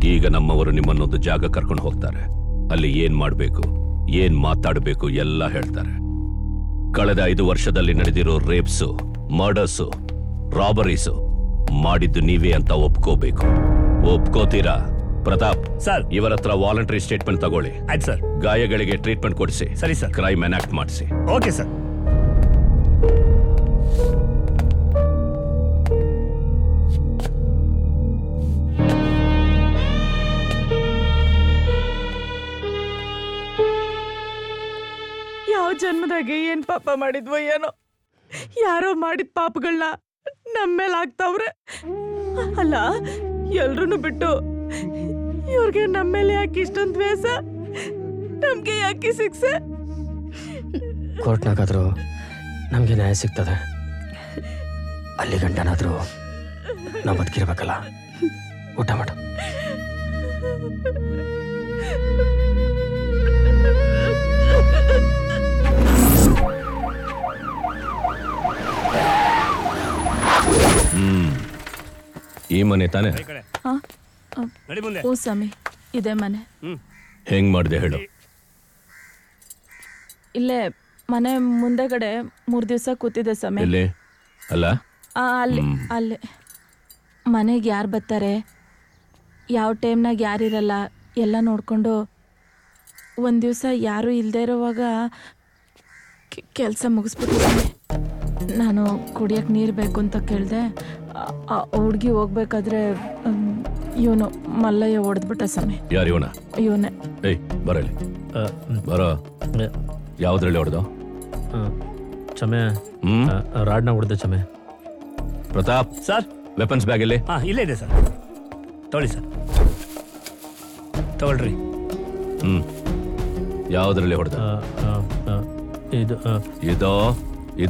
ಈಗ ನಮ್ಮವರು ನಿಮ್ಮನ್ನೊಂದು ಜಾಗ ಕರ್ಕೊಂಡು ಹೋಗ್ತಾರೆ ಅಲ್ಲಿ ಏನ್ ಮಾಡ್ಬೇಕು ಏನ್ ಮಾತಾಡಬೇಕು ಎಲ್ಲ ಹೇಳ್ತಾರೆ ಕಳೆದ ಐದು ವರ್ಷದಲ್ಲಿ ನಡೆದಿರೋ ರೇಪ್ಸು ಮರ್ಡರ್ಸು ರಾಬರೀಸು ಮಾಡಿದ್ದು ನೀವೇ ಅಂತ ಒಪ್ಕೋಬೇಕು ಒಪ್ಕೋತೀರಾ ಪ್ರತಾಪ್ ಸರ್ ಇವರ ಹತ್ರ ವಾಲಂಟರಿ ಸ್ಟೇಟ್ಮೆಂಟ್ ತಗೊಳ್ಳಿ ಆಯ್ತು ಸರ್ ಗಾಯಗಳಿಗೆ ಟ್ರೀಟ್ಮೆಂಟ್ ಕೊಡಿಸಿ ಸರಿ ಸರ್ ಕ್ರೈಮ್ ಎನಾಕ್ಟ್ ಮಾಡಿಸಿ ಓಕೆ ಸರ್ ಯಾವ ಜನ್ಮದಾಗೆ ಏನ್ ಪಾಪ ಮಾಡಿದ್ವೋ ಏನೋ ಯಾರೋ ಮಾಡಿದ ಪಾಪಗಳನ್ನ ನಮ್ಮೇಲೆ ಆಗ್ತಾವ್ರೆ ಅಲ್ಲ ಎಲ್ರೂ ಬಿಟ್ಟು ಇವ್ರಿಗೆ ನಮ್ಮೇಲೆ ಯಾಕೆ ಇಷ್ಟೊಂದು ದ್ವೇಷ ನಮ್ಗೆ ಯಾಕೆ ಶಿಕ್ಷೆ ಕೋರ್ಟ್ನಾಗಾದ್ರೂ ನಮಗೆ ನ್ಯಾಯ ಸಿಗ್ತದೆ ಅಲ್ಲಿ ಗಂಟನಾದ್ರೂ ನಾವು ಬದುಕಿರ್ಬೇಕಲ್ಲ ಊಟ ಮಾಡು ಹ್ಮ್ ಈ ಮನೆ ತಾನೆ ಈ ಕಡೆ ಹಾ ನಡಿ ಮುಂದೆ ಓ ಸ್ವಾಮಿ ಇದೇ ಮನೆ ಹ್ಮ್ ಹೆಂಗ್ ಮಾಡ್ದೆ ಹೇಳು ಇಲ್ಲೇ ಮನೆ ಮುಂದೆಗಡೆ ಮೂರ್ ದಿವಸ ಕೂತಿದೆ ಸ್ವಾಮಿ ಎಲ್ಲಿ ಅಲ್ಲ ಆ, ಅಲ್ಲಿ ಹ್ಮ್. ಅಲ್ಲಿ ಮನೆಗೆ ಯಾರು ಬರ್ತಾರೆ ಯಾವ ಟೈಮ್ನಾಗ ಯಾರಿರಲ್ಲ ಎಲ್ಲ ನೋಡಿಕೊಂಡು ಒಂದು ದಿವಸ ಯಾರೂ ಇಲ್ಲದೆ ಇರೋವಾಗ ಕೆಲಸ ಮುಗಿಸ್ಬಿಟ್ಟಿದ್ದೀನಿ ನಾನು ಕುಡಿಯೋಕೆ ನೀರು ಬೇಕು ಅಂತ ಕೇಳಿದೆ ಆ ಹುಡುಗಿ ಹೋಗ್ಬೇಕಾದ್ರೆ ಇವನು ಮಲ್ಲಯ್ಯ ಹೊಡೆದ್ಬಿಟ್ಟ ಸ್ವಾಮಿ ಯಾರು ಇವನ ಇವನೇ ಏಯ್ ಬರಲಿ ಬರೋ ಯಾವ್ದ್ರಲ್ಲಿ ಹೊಡೆದು ಚಮೆ ಹ್ಮ್ ರಾಡ್ನ ಹೊಡೆದೆ ಚಮೆ ಪ್ರತಾಪ್ ಸರ್ ವೆಪನ್ಸ್ ಬ್ಯಾಗ್ ಇಲ್ಲಿ ಹಾ ಇಲ್ಲೇ ಇದೆ ಸರ್ ತಗೊಳ್ಳಿ ಸರ್ ತಗೊಳ್ರಿ ಹ್ಮ್ ಯಾವ್ದ್ರಲ್ಲಿ ಹೊಡೆದ ಇದು ಇದೋ ಇದ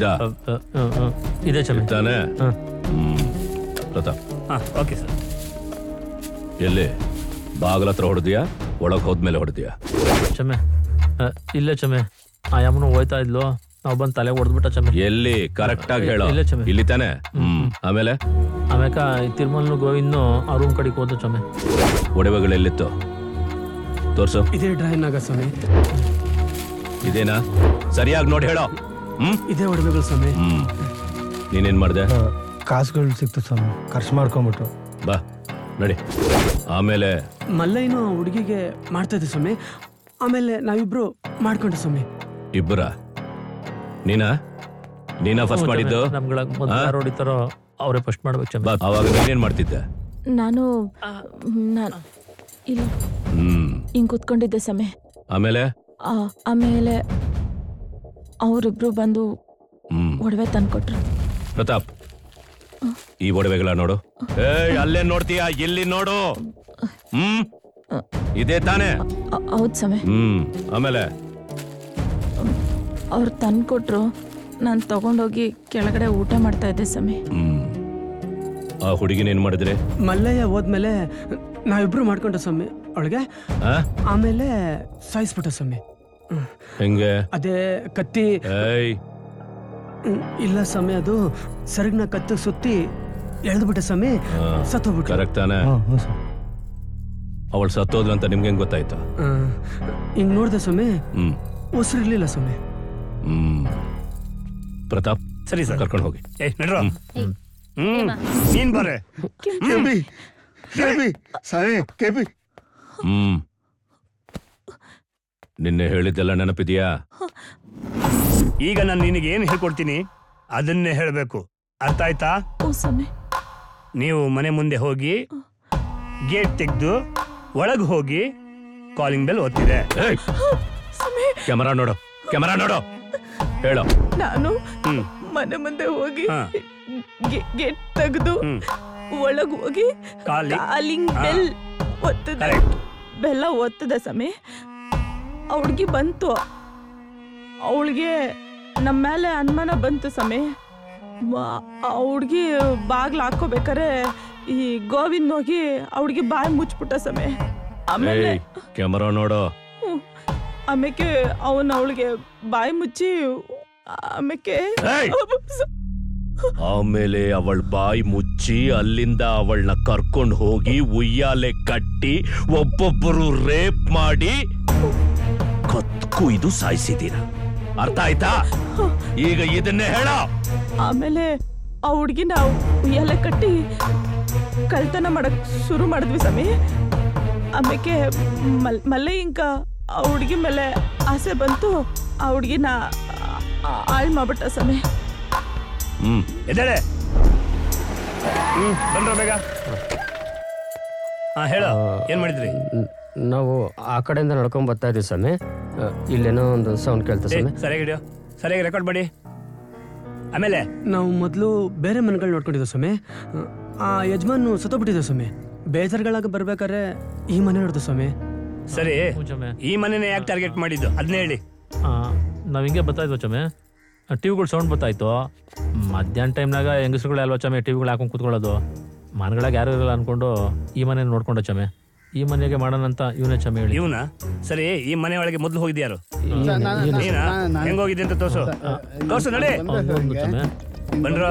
ಇದೆ ಚಮೆ ತಾನೆ ಹ. ಹ್ಮ್ ಪ್ರತಾಪ್ ಹಾ ಓಕೆ ಸರ್ ಎಲ್ಲಿ ಬಾಗಲ ಹತ್ರ ಹೊಡೆದಿಯಾ ಒಳಗ್ ಹೋದ್ಮೇಲೆ ಹೊಡೆದಿಯಾ ಚಮೆ ಆ, ಇಲ್ಲೇ ಚಮೆ ಆ ಯಮ್ಮನು ಹೋಯ್ತಾ ಇದ್ಲು ನಾವು ಬಂದು ತಲೆ ಹೊಡೆದ್ಬಿಟ್ಟ ಚಮೆ ಎಲ್ಲಿ ಕರೆಕ್ಟ್ ಆಗಿ ಹೇಳೋ ಇಲ್ಲೇ ಚಮೆ. ಇಲ್ಲಿ ತಾನೆ ಹ್ಮ್ ಆಮೇಲೆ ಆಮ್ಯಾಕ ಈ ತಿರುಮಲ್ನು ಗೋವಿಂದ್ನು ಆ ರೂಮ್ ಕಡೆಗೆ ಹೋದ ಚಮೆ ಒಡವೆಗಳು ಎಲ್ಲಿತ್ತು ತೋರ್ಸು ಇದೇ ಡ್ರೈವ್ನಾಗ ಸ್ವಾಮಿ ಇದೇನಾ ಸರಿಯಾಗಿ ನೋಡಿ ಹೇಳೋ ಹ್ಮ್ ಇದೇ ಒಡವೆಗಳು ಸ್ವಾಮಿ ಹ್ಮ್ ನೀನೇನ್ ಮಾಡ್ದೆ ಕಾಸುಗಳು ಸಿಕ್ತು ಸ್ವಾಮಿ ಖರ್ಚು ಮಾಡ್ಕೊಂಬಿಟ್ರು ಬಾ ನಡಿ ಆಮೇಲೆ ಮಲ್ಲಯ್ಯನು ಆ ಹುಡುಗಿಗೆ ಮಾಡ್ತಾ ಇದ್ದೆ ಸ್ವಾಮಿ ಆಮೇಲೆ ನಾವಿಬ್ರು ಮಾಡ್ಕೊಂಡೆ ಸ್ವಾಮಿ ಇಬ್ಬರ ನೀನಾ ನೀನಾ ಫಸ್ಟ್ ಮಾಡಿದ್ದು ನಮ್ಗಳ ಮೊದಲು ಆ? ಯಾರು ಹೊಡಿತಾರೋ ಅವರೇ ಫಸ್ಟ್ ಮಾಡ್ಬೇಕು ಚಮೆ ಬಾ ಅವಾಗ ನೀನೇನ್ ಮಾಡ್ತಿದ್ದೆ ನಾನು ನಾನು ಇಲ್ಲ ಹ್ಮ್ ಹಿಂಗೆ ಕೂತ್ಕೊಂಡಿದ್ದೆ ಸಮಯ ಆಮೇಲೆ ಆಮೇಲೆ ಅವರಿಬ್ರು ಬಂದು ಹ್ಮ್ ಒಡವೆ ತಂದ್ಕೊಟ್ರು ಪ್ರತಾಪ್ ಈ ಒಡವೆಗಳ ನೋಡು ಏಯ್ ಅಲ್ಲೇ ನೋಡ್ತೀಯಾ ಇಲ್ಲಿ ನೋಡು ಹ್ಮ್ ಇದೇ ತಾನೇ ಹೌದು ಸಮಯ ಹ್ಮ್ ಆಮೇಲೆ ಅವ್ರು ತಂದ್ಕೊಟ್ರು ನಾನು ತಗೊಂಡೋಗಿ ಕೆಳಗಡೆ ಊಟ ಮಾಡ್ತಾ ಇದ್ದೆ ಸಮಯ ಹ್ಮ್ ಆ ಹುಡುಗಿನ ಏನ್ ಮಾಡಿದ್ರಿ ಮಲ್ಲಯ್ಯ ಹೋದ್ಮೇಲೆ ನಾವಿಬ್ರು ಮಾಡ್ಕೊಂಡೆ ಸ್ವಾಮಿ ಅವಳಿಗೆ ಆ? ಆಮೇಲೆ ಸಾಯಿಸ್ಬಿಟ್ಟ ಸ್ವಾಮಿ ಹ್ಮ್. ಹೆಂಗೆ ಅದೇ ಕತ್ತಿ ಏಯ್ ಹ್ಮ್, ಇಲ್ಲ ಸ್ವಾಮಿ ಅದು ಸರಿಗ್ನ ಕತ್ತು ಸುತ್ತಿ ಎಳೆದ್ಬಿಟ್ಟೆ ಸ್ವಾಮಿ ಸತ್ತೋಗ್ಬಿಟ್ರು ಕರೆಕ್ಟ್ ತಾನೆ ಹ್ಞೂ ಹ್ಞೂ ಸರ್ ಅವಳು ಸತ್ತೋದ್ಲು ಅಂತ ನಿಮ್ಗೆ ಹೆಂಗ್ ಗೊತ್ತಾಯ್ತು ಆ, ಹಿಂಗ್ ನೋಡ್ದೆ ಸ್ವಾಮಿ ಹ್ಮ್ ಉಸಿರಿರ್ಲಿಲ್ಲ ಸ್ವಾಮಿ ಹ್ಮ್ ಪ್ರತಾಪ್ ಸರಿ ಸರ್ ಕರ್ಕೊಂಡು ಹೋಗಿ ಏ ನಡ್ರೋ ಹ್ಮ್ ನೀನ್ ಬರ್ರೆ ಕೆಬಿ ಕೆಬಿ ಸಾಯಿ ಕೆಬಿ ಹ್ಮ್ ನಿನ್ನೆ ಹೇಳಿದ್ದೆಲ್ಲ ನೆನಪಿದ್ಯಾ ಈಗ ನಾನು ನಿನಗೆ ಏನು ಹೇಳ್ಕೊಡ್ತೀನಿ ಅದನ್ನೇ ಹೇಳಬೇಕು ಅರ್ಥ ಆಯ್ತಾ ಓ ಸಮಯ ನೀವು ಮನೆ ಮುಂದೆ ಹೋಗಿ ಗೇಟ್ ತೆಗೆದು ಒಳಗೆ ಹೋಗಿ ಕಾಲಿಂಗ್ ಬೆಲ್ ಒತ್ತಿದೆ ಏಯ್ ಕ್ಯಾಮರಾ ನೋಡು ಕ್ಯಾಮರಾ ನೋಡು ಹೇಳು ನಾನು ಹ್ಮ್ ಮನೆ ಮುಂದೆ ಹೋಗಿ ಹಾ. ಗೇಟ್ ತೆಗೆದು ಹ್ಮ್ ಒಳಗ್ ಹೋಗಿ ಕಾಲಿ ಕಾಲಿಂಗ್ ಹಾ. ಬೆಲ್ ಒತ್ತದೆ ಕರೆಕ್ಟ್ ಬೆಲ್ಲ ಒತ್ತದೆ ಸಮಯ ಆ ಹುಡ್ಗಿ ಬಂತು ಅವಳಿಗೆ ನಮ್ಮ ಮೇಲೆ ಅನುಮಾನ ಬಂತು ಸಮಯ ಆ ಹುಡ್ಗಿ ಬಾಗ್ಲು ಹಾಕೋಬೇಕಾರೆ ಈ ಗೋವಿಂದ್ ಹೋಗಿ ಆ ಹುಡ್ಗಿ ಬಾಯಿ ಮುಚ್ಬಿಟ್ಟ ಸಮಯ ಆಮೇಲೆ ಏಯ್ ಕ್ಯಾಮರಾ ನೋಡು ಹ್ಮ್. ಆಮೇಲೆ ಅವನು ಅವಳಿಗೆ ಬಾಯಿ ಮುಚ್ಚಿ ಆಮೇಲೆ ಏಯ್! ಆಮೇಲೆ ಅವಳ ಬಾಯಿ ಮುಚ್ಚಿ ಅಲ್ಲಿಂದ ಅವಳನ್ನ ಕರ್ಕೊಂಡು ಹೋಗಿ ಉಯ್ಯಾಲೆ ಕಟ್ಟಿ ಒಬ್ಬೊಬ್ಬರು ರೇಪ್ ಮಾಡಿ ಕತ್ಕು ಇದು ಸಾಯಿಸಿದೀರ ಅರ್ಥ ಆಯ್ತಾ ಈಗ ಇದನ್ನೇ ಹೇಳ ಆಮೇಲೆ ಆ ಹುಡ್ಗಿನ ಉಯ್ಯಾಲೆ ಕಟ್ಟಿ ಕಳ್ತನ ಮಾಡಕ್ ಶುರು ಮಾಡಿದ್ವಿ ಸ್ವಾಮಿ ಆಮೇಲೆ ಮಲ್ ಮಲ್ಲೆ ಇಂಕ ಆ ಹುಡ್ಗಿ ಮೇಲೆ ಆಸೆ ಬಂತು ಆ ಹುಡ್ಗಿನ ಹಾಳು ಮಾಡ್ಬಿಟ್ಟ ಸ್ವಾಮಿ ಹ್ಮ್ ಎದ್ದೇಳೆ ಹ್ಮ್ ಬಂದ್ರ ಬೇಗ ಹಾ ಹೇಳು ಏನ್ ಮಾಡಿದ್ರಿ ನ್- ನಾವು ಆ ಕಡೆಯಿಂದ ನಡ್ಕೊಂಡ್ ಬರ್ತಾ ಇದೀವಿ ಸ್ವಾಮಿ ಆ, ಇಲ್ಲೇನೋ ಒಂದು ಸೌಂಡ್ ಕೇಳ್ತಾ ಏ, ಸ್ವಾಮಿ ಸರಿಯಾಗಿ ಹಿಡಿಯೋ ಸರಿಯಾಗಿ ರೆಕಾರ್ಡ್ ಮಾಡಿ ಆಮೇಲೆ ನಾವು ಮೊದಲು ಬೇರೆ ಮನೆಗಳು ನೋಡ್ಕೊಂಡಿದ್ದೆ ಸ್ವಾಮಿ ಆ ಯಜಮಾನು ಸತ್ತೋಗ್ಬಿಟ್ಟಿದ್ದೆ ಸ್ವಾಮಿ ಬೇಜಾರ್ಗಳಾಗ ಬರ್ಬೇಕಾದ್ರೆ ಈ ಮನೆ ನೋಡ್ದು ಸ್ವಾಮಿ ಸರಿ ಹ್ಞೂ ಚಮೆ ಈ ಮನೆನ ಯಾಕೆ ಟಾರ್ಗೆಟ್ ಮಾಡಿದ್ದು ಅದನ್ನೇ ಹೇಳಿ ಆ, ನಾವ್ ಹಿಂಗೆ ಬರ್ತಾ ಇದ್ವು ಚಮೆ ಟಿವಿಗಳು ಸೌಂಡ್ ಬರ್ತಾಯಿತ್ತು ಮಧ್ಯಾಹ್ನ ಟೈಮ್ನಾಗ ಹೆಂಗಸ್ರುಗಳು ಅಲ್ವಾ ಚಮೆ ಟಿವಿಗಳು ಹಾಕೊಂಡು ಕೂತ್ಕೊಳ್ಳೋದು ಮನೆಗಳಾಗ ಯಾರು ಇರಲ್ಲ ಅನ್ಕೊಂಡು ಈ ಮನೆ ನೋಡ್ಕೊಂಡ ಚಮೆ ಈ ಮನೆಗೆ ಮಾಡೋಣ ಅಂತ ಇವನೇ ಚಮೆ ಹೇಳಿ ಇವನ ಸರಿ ಈ ಮನೆ ಒಳಗೆ ಮೊದಲು ಹೋಗಿದ್ಯಾರು ನಾನು- ನೀನಾ ನಾನು- ಹೆಂಗ್ ಹೋಗಿದ್ದೆ ಅಂತ ತೋರ್ಸು ತೋರ್ಸು ನಡಿ ಒಂದು ಚಮೆ ಬಂದ್ರ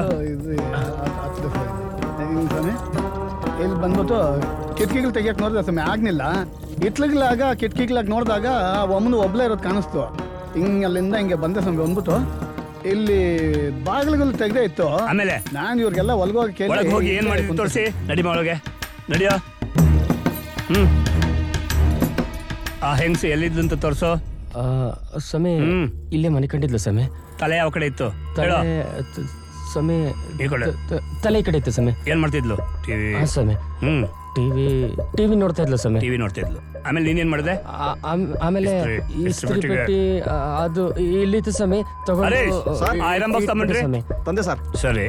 ಇಲ್ಲಿ ಬಂದ್ಬಿಟ್ಟು ಕಿಟಕಿಗಳು ತೆಗಿಯಕ್ ನೋಡಿದೆ ಸ್ವಾಮಿ ಆಗ್ನಿಲ್ಲ ಇಟ್ಲಗ್ಲಾಗ ಕಿಟಕಿಗಳಾಗ ನೋಡಿದಾಗ ಒಮ್ಮನ ಒಬ್ಲೇ ಇರೋದು ಕಾಣಿಸ್ತು ಹಿಂಗ್ ಅಲ್ಲಿಂದ ಹಿಂಗೆ ಬಂದೆ ಸ್ವಾಮಿ ಬಂದ್ಬಿಟ್ಟು ಇಲ್ಲಿ ಬಾಗಿಲುಗಳು ತೆಗ್ದೇ ಇತ್ತು ಆಮೇಲೆ ನಾನು ಇವ್ರಿಗೆಲ್ಲ ಒಳಗೋಗಿ ಒಳಗೆ ಹೋಗಿ ಏನ್ ಮಾಡಿದ್ವಿ ತೋರಿಸಿ ನಡಿ ಒಳಗೆ ನಡಿಯೋ ಹ್ಮ್ ಆ ಹೆಂಗ್ಸಿ ಎಲ್ಲಿದ್ದು ಅಂತ ತೋರ್ಸು ಆ, ಸ್ವಾಮಿ ಹ್ಮ್. ಇಲ್ಲೇ ಮನೆ ಕಂಡಿದ್ಲು ಸ್ವಾಮಿ ತಲೆ ಯಾವ ಕಡೆ ಇತ್ತು ಹೇಳೋ ತಲೆ ತ- ಸ್ವಾಮಿ ಈ ಕಡೆ ತ- ತ- ತಲೆ ಈ ಕಡೆ ಇತ್ತು ಸ್ವಾಮಿ ಏನ್ ಮಾಡ್ತಿದ್ಲು ಟಿವಿ ಹಾ ಸ್ವಾಮಿ ಹ್ಮ್ ಟಿವಿ ಟಿವಿ ನೋಡ್ತಾ ಇದ್ಲು ಸ್ವಾಮಿ ಟಿವಿ ನೋಡ್ತಿದ್ಲು ಆಮೇಲೆ ನೀನೇನ್ ಮಾಡಿದೆ ಆ- ಆಮ್- ಆಮೇಲೆ ಇಸ್ತ್ರಿ- ಇಸ್ತ್ರಿ ಇಸ್ತ್ರಿ ಪೆಟ್ಟಿಗೆ. ಪೆಟ್ಟಿ ಆ, ಅದು ಇಲ್ಲಿತ್ತು ಸ್ವಾಮಿ ತಗೊಂಡು ಅರೇ, ಆ, ಸರ್, ಆ ಐರನ್ ಬಾಕ್ಸ್ ಇಟ್ಬಿಟ್ಟೆ ತಗೊಂಡ್ರಿ? ಸ್ವಾಮಿ ತಂದೆ ಸರ್ ಸರಿ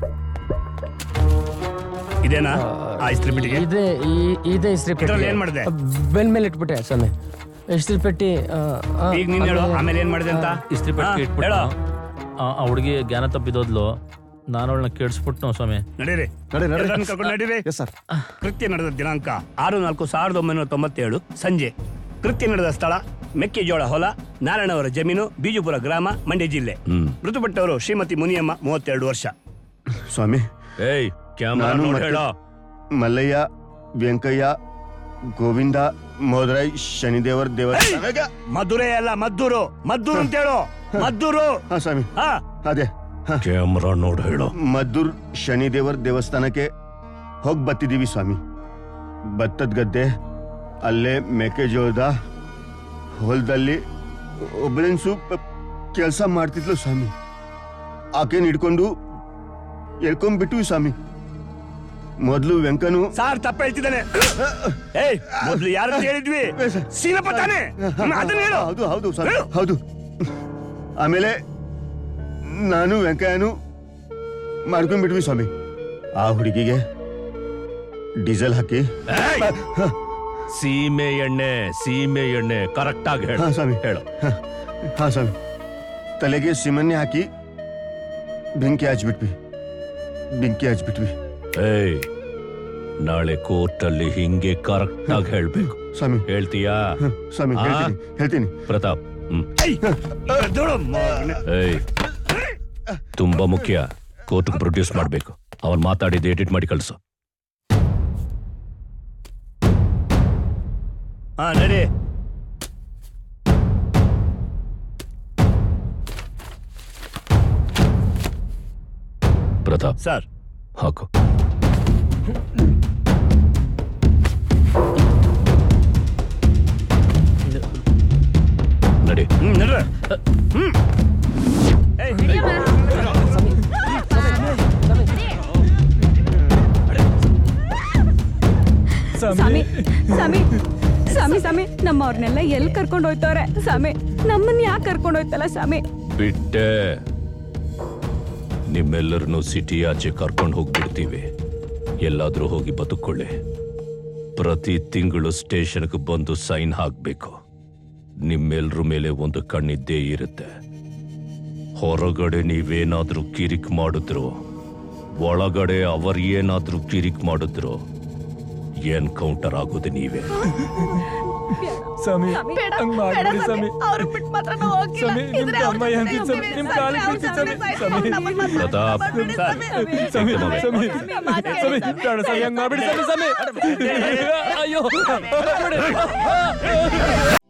ಇದೇನಾ ಆ ಇಸ್ತ್ರಿ ಪೆಟ್ಟಿಗೆ ಇದೆ ಈ- ಇದೆ ಇಸ್ತ್ರಿ ಇದ್ರಲ್ಲಿ ಪೆಟ್ಟಿ ಏನ್ ಮಾಡ್ದೆ? ಬೆನ್ ಮೇಲೆ ಇಟ್ಬಿಟ್ಟೆ ಸ್ವಾಮಿ ಇಸ್ತ್ರಿ ಪೆಟ್ಟಿ ಆ, ಆ, ಈಗ ನೀನ್ ಹೇಳು ಆಮೇಲೆ- ಆಮೇಲೆ ಏನ್ ಮಾಡಿದೆ ಅಂತ ಇಸ್ತ್ರಿ ಹಾ, ಪೆಟ್ಟಿಗೆ ಇಟ್ಬಿಟ್ಟು ಹೇಳು ಆ ಆ ಹುಡುಗಿ ಜ್ಞಾನ ತಪ್ಪಿದೋದ್ಲು ನಾನು ಅವಳನ್ನ ಕೇಳಿಸ್ಬಿಟ್ಟು ಸ್ವಾಮಿ ನಡೀರಿ ನಡಿ, ನಡಿ. ಎಲ್ಲರನ್ನ ಕರ್ಕೊಂಡು ನಡೀರಿ ಎಸ್ ಸರ್ ಕೃತ್ಯ ನಡೆದ ದಿನಾಂಕ ಆರು ನಾಲ್ಕು ಸಾವಿರದ ಒಂಬೈನೂರ ತೊಂಬತ್ತೇಳು ಸಂಜೆ ಕೃತ್ಯ ನಡೆದ ಸ್ಥಳ ಮೆಕ್ಕೆಜೋಳ ಹೊಲ ನಾರಾಯಣವರ ಜಮೀನು ಬೀಜುಪುರ ಗ್ರಾಮ ಮಂಡ್ಯ ಜಿಲ್ಲೆ ಹ್ಮ್ ಮೃತಪಟ್ಟವರು ಶ್ರೀಮತಿ ಮುನಿಯಮ್ಮ ಮೂವತ್ತೆರಡು ವರ್ಷ ಸ್ವಾಮಿ ಏಯ್ ಕ್ಯಾಮರಾ ನಾನು ನೋಡಿ ಮತ್ತೆ- ಹೇಳ ಮಲ್ಲಯ್ಯ ವೆಂಕಯ್ಯ ಗೋವಿಂದ ಮೋದರಾಯ್ ಶನಿದೇವರ ದೇವಸ್ಥಾನ ಮಧುರೆ ಅಲ್ಲ ಮದ್ದೂರು ಮದ್ದೂರು ಅಂತ ಹೇಳು ಮದ್ದೂರು ಹಾ ಸ್ವಾಮಿ ಹಾ ಅದೇ ಹ. ಕ್ಯಾಮರಾ ನೋಡಿ ಹೇಳು ಮದ್ದೂರ್ ಶನಿದೇವರ ದೇವಸ್ಥಾನಕ್ಕೆ ಹೋಗಿ ಬತ್ತಿದೀವಿ ಸ್ವಾಮಿ ಭತ್ತದ ಗದ್ದೆ ಅಲ್ಲೇ ಮೆಕ್ಕೆಜೋಳದ ಹೊಲದಲ್ಲಿ ಒಬ್ಬಳೆನ್ಸು ಕೆಲಸ ಮಾಡ್ತಿದ್ಲು ಸ್ವಾಮಿ ಆಕೆನ್ ಹಿಡ್ಕೊಂಡು ಎಳ್ಕೊಂಡ್ಬಿಟ್ಟು ಸ್ವಾಮಿ ಮೊದಲು ವೆಂಕನು ಸಾರ್ ತಪ್ಪ ಹೇಳ್ತಿದ್ದಾನೆ ಏಯ್ ಮೊದ್ಲು ಯಾರು ಅಂತ ಹೇಳಿದ್ವಿ ಸೀನಪ್ಪ ತಾನೆ ಹ್ಮ್, ಅದನ್ನ ಹೇಳು ಹೌದು ಹೌದು ಸ್ವಾಮಿ ಹೇಳು. ಹೌದು ಆಮೇಲೆ ನಾನು ವೆಂಕಯ್ಯನು ಮಾಡ್ಕೊಂಡ್ಬಿಟ್ವಿ ಸ್ವಾಮಿ ಆ ಹುಡುಗಿಗೆ ಡೀಸೆಲ್ ಹಾಕಿ ಏಯ್! ಸೀಮೆ ಎಣ್ಣೆ ಸೀಮೆ ಎಣ್ಣೆ ಕರೆಕ್ಟ್ ಆಗಿ ಹೇಳು ಹಾ ಸ್ವಾಮಿ ಹೇಳು ಹ, ಹಾ ಸ್ವಾಮಿ ತಲೆಗೆ ಸಿಮನ್ನೆ ಹಾಕಿ ಬೆಂಕಿ ಹಚ್ಬಿಟ್ವಿ ಬೆಂಕಿ ಹಚ್ಬಿಟ್ವಿ ಏಯ್ ನಾಳೆ ಕೋರ್ಟಲ್ಲಿ ಹಿಂಗೆ ಕರೆಕ್ಟ್ ಆಗಿ ಹೇಳ್ಬೇಕು ಸ್ವಾಮಿ ಹೇಳ್ತೀಯಾ ಹ, ಸ್ವಾಮಿ ಆ? ಹೇಳ್ತೀನಿ ಹೇಳ್ತೀನಿ ಪ್ರತಾಪ್ ಹ್ಮ್ ಏಯ್, ಎದ್ದೋಳು, ಮಗನೇ. ಏಯ್ ತುಂಬಾ ಮುಖ್ಯ ಕೋರ್ಟ್ಗೆ ಪ್ರೊಡ್ಯೂಸ್ ಮಾಡ್ಬೇಕು ಅವನ್ ಮಾತಾಡಿದ್ದು ಎಡಿಟ್ ಮಾಡಿ ಕಳ್ಸು ಹಾ ನಡಿ ಪ್ರತಾಪ್ ಸರ್ ಹಾಕು ನಡಿ ಹ್ಮ್ ನಡ್ರ ಹ್ಮ್ ಏಯ್, ಸ್ವಾಮಿ ಸ್ವಾಮಿ ಸ್ವಾಮಿ ಸ್ವಾಮಿ ನಮ್ಮವ್ರನ್ನೆಲ್ಲ ಎಲ್ಲಿ ಕರ್ಕೊಂಡು ಹೋಯ್ತವ್ರೆ ಸ್ವಾಮಿ ನಮ್ಮನ್ನ ಯಾಕೆ ಕರ್ಕೊಂಡು ಹೋಯ್ತಲ್ಲ ಸ್ವಾಮಿ ಬಿಟ್ಟೆ ನಿಮ್ಮೆಲ್ಲರನ್ನು ಸಿಟಿ ಆಚೆ ಕರ್ಕೊಂಡು ಹೋಗ್ಬಿಡ್ತೀವಿ ಎಲ್ಲಾದ್ರೂ ಹೋಗಿ ಬದುಕೊಳ್ಳಿ ಪ್ರತಿ ತಿಂಗಳು ಸ್ಟೇಷನ್ಗೆ ಬಂದು ಸೈನ್ ಹಾಕ್ಬೇಕು ನಿಮ್ಮೆಲ್ರ ಮೇಲೆ ಒಂದು ಕಣ್ಣಿದ್ದೇ ಇರುತ್ತೆ ಹೊರಗಡೆ ನೀವೇನಾದ್ರೂ ಕಿರಿಕ್ ಮಾಡಿದ್ರು ಒಳಗಡೆ ಅವರು ಏನಾದ್ರೂ ಕಿರಿಕ್ ಮಾಡಿದ್ರು ಎನ್ಕೌಂಟರ್ ಆಗೋದು ನೀವೇ ಸ್ವಾಮಿ ಬೇಡ, ಹಂಗ್ ಬೇಡ ಮಾಡ್ಬೇಡಿ ಸ್ವಾಮಿ. ಸ್ವಾಮಿ ಅವ್ರನ್ನ ಬಿಟ್ಟು ಮಾತ್ರ ನಾವು ಹೋಗಿಲ್ಲ. ಸ್ವಾಮಿ, ನಿಮ್ ಇದ್ರೆ ಅವ್ರ ತಮ್ಮ ಜೊತೆ ಎಂದಿದ್ ಸ್ವಾಮಿ, ಹೋಗ್ತೀವಿ. ನಿಮ್ ಸ್ವಾಮಿ, ಕಾಲಿಗೆ ಅವ್ರ ಬೀಳ್ತೀನಿ ಸ್ವಾಮಿ, ಸ್ವಾಮಿ. ಸ್ವಾಮಿ, ನಮ್ಮನ್ನ ಮಾತ್ರ ಪ್ರತಾಪ್. ಮಾಡ್ಬೇಡಿ ಸರ್. ಸ್ವಾಮಿ. ಸ್ವಾಮಿ ಸ್ವಾಮಿ, ಸ್ವಾಮಿ ಸ್ವಾಮಿ, ಸ್ವಾಮಿ ಮಾತ್ ಕೇಳಿ ಸ್ವಾಮಿ ಸ್ವಾಮಿ. ಬೇಡ ಸ್ವಾಮಿ ಹಂಗ್ ಮಾಡ್ಬಿಡಿ ಸ್ವಾಮಿ ಸ್ವಾಮಿ ಅಯ್ಯೋ